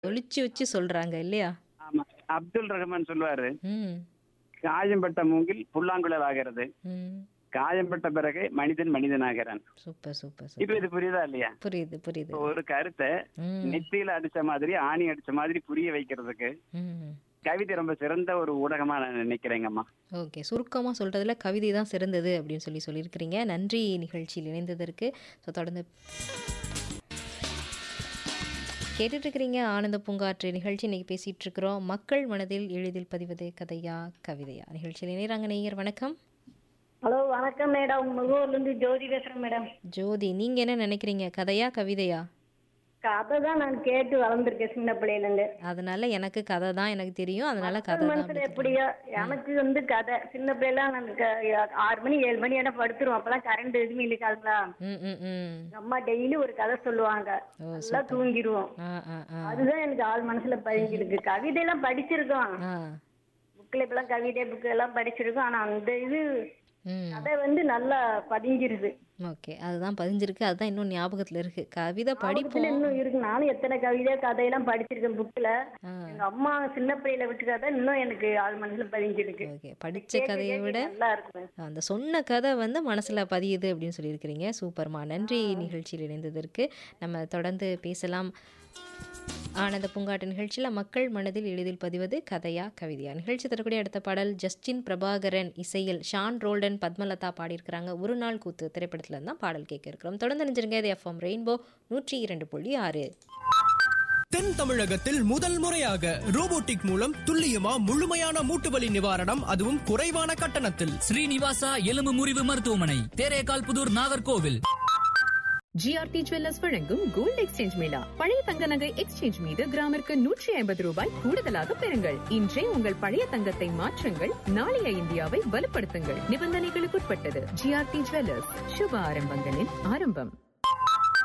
ஒளிச்சு வச்சு சொல்றாங்க இல்லையா? ஆமா. அப்துல் ரஹ்மான் சொல்லுவாரு, ம். "காயம்பட்ட மூங்கில் புல்லாங்குழல் ஆகிறது. ம். காயம்பட்ட பிறகு மனிதன் மனிதனாகிறான்." சூப்பர், சூப்பர், இப்ப சூப்பர். இது புரியுதா இல்லையா? புரியுது, புரியுது. இப்ப ஒரு கருத்தை ம். நெத்தியில அடிச்ச மாதிரி ஆணி அடிச்ச மாதிரி புரிய வைக்கிறதுக்கு ம். கவிதை ரொம்ப சிறந்த ஒரு ஊடகமா நான் நினைக்கிறேங்கம்மா. ஓகே. சுருக்கமா சொல்றதுல கவிதை தான் சிறந்தது அப்படின்னு சொல்லி சொல்லியிருக்கிறீங்க. நன்றி நிகழ்ச்சியில் இணைந்ததற்கு. ஸோ தொடர்ந்து கேட்டுட்டு இருக்கிறீங்க ஆனந்த பூங்காற்று நிகழ்ச்சி இன்னைக்கு பேசிட்டு இருக்கிறோம். மக்கள் மனதில் எளிதில் பதிவது கதையா கவிதையா நிகழ்ச்சியில் இணையறாங்க நேயர் வணக்கம். ஹலோ வணக்கம் மேடம் முகூர்ல இருந்து ஜோதி பேசுறேன் மேடம் ஜோதி நீங்க என்ன நினைக்கிறீங்க கதையா கவிதையா? கதை தான் நான் கேட்டு வளர்ந்துருக்கேன் சின்ன பிள்ளையில இருந்து அதனால எனக்கு கதை தான் எனக்கு தெரியும். அதனால கதை தான் மனசுல அப்படி எப்படியோ எனக்கு வந்து கதை சின்ன பிள்ளைல நான் க- ஆறு மணி ஏழு மணி என்ன படுத்துருவோம் அப்பெல்லாம் கரண்ட் எதுவுமே இருக்காதுங்களா ம் ம் ம் எங்க அம்மா டெய்லி ஒரு கதை சொல்லுவாங்க ஓ நல்லா தூங்கிடுவோம் ஆ ஆ ஆ அதுதான் எனக்கு ஆள் மனசுல பதிஞ்சிருக்கு கவிதை எல்லாம் படிச்சிருக்கோம் ஆ புக்ல இப்பெல்லாம் கவிதை புக் எல்லாம் படிச்சிருக்கோம் ஆனா அந்த இது ம் கதை வந்து நல்லா பதிஞ்சிருது ஓகே அதுதான் பதிஞ்சிருக்கு அதுதான் இன்னும் ஞாபகத்துல இருக்கு கவிதை ஞாபகத்துல படிப்போம் இன்னும் இருக்கு நானும் எத்தனை கவிதை கதையெல்லாம் படிச்சிருக்கேன் புக்ல ஆ எங்க அம்மா சின்ன பிள்ளையில விட்டு கதை இன்னும் எனக்கு ஆள் மனசுல பதிஞ்சிருக்கு ஓகே படிச்ச கதையை விட நல்லா இருக்கும் அந்த சொன்ன கதை வந்து மனசுல பதியுது அப்படின்னு சொல்லியிருக்கிறீங்க சூப்பர்மா நன்றி நிகழ்ச்சியில் இணைந்ததற்கு நம்ம தொடர்ந்து பேசலாம் ஆனந்த பூங்காட்டு நிகழ்ச்சியில் மக்கள் மனதில் எளிதில் பதிவது கதையா கவிதையா நிகழ்ச்சி தரக்கூடிய அடுத்த பாடல் ஜஸ்டின் பிரபாகரன் இசையில் ஷான் ரோல்டன் பத்மலதா பாடியிருக்கிறாங்க ஒரு நாள் கூத்து திரைப்படத்துல இருந்து தான் பாடல் கேட்க இருக்கிறோம் தொடர்ந்து நினைச்சிருங்க இது எஃப்எம் ரெயின்போ நூற்றி இரண்டு புள்ளி ஆறு தென் தமிழகத்தில் முதல் முறையாக ரோபோட்டிக் மூலம் துல்லியமா முழுமையான மூட்டுவலி நிவாரணம் அதுவும் குறைவான கட்டணத்தில் ஸ்ரீனிவாசா எலும்பு முறிவு மருத்துவமனை தேரேகால் புதூர் நாகர்கோவில் ஜிஆர்டி ஜுவல்லர்ஸ் வழங்கும் கோல்ட் எக்ஸ்சேஞ்ச் மேளா பழைய தங்க நகை எக்ஸ்சேஞ்ச் மீது கிராமிற்கு நூற்றி ஐம்பது ரூபாய் கூடுதலாக பெறுங்கள் இன்றே உங்கள் பழைய தங்கத்தை மாற்றுங்கள் நாளைய இந்தியாவை வலுப்படுத்துங்கள் நிபந்தனைகளுக்குட்பட்டது ஜிஆர்டி ஜுவல்லர்ஸ் சுப ஆரம்பங்களின் ஆரம்பம்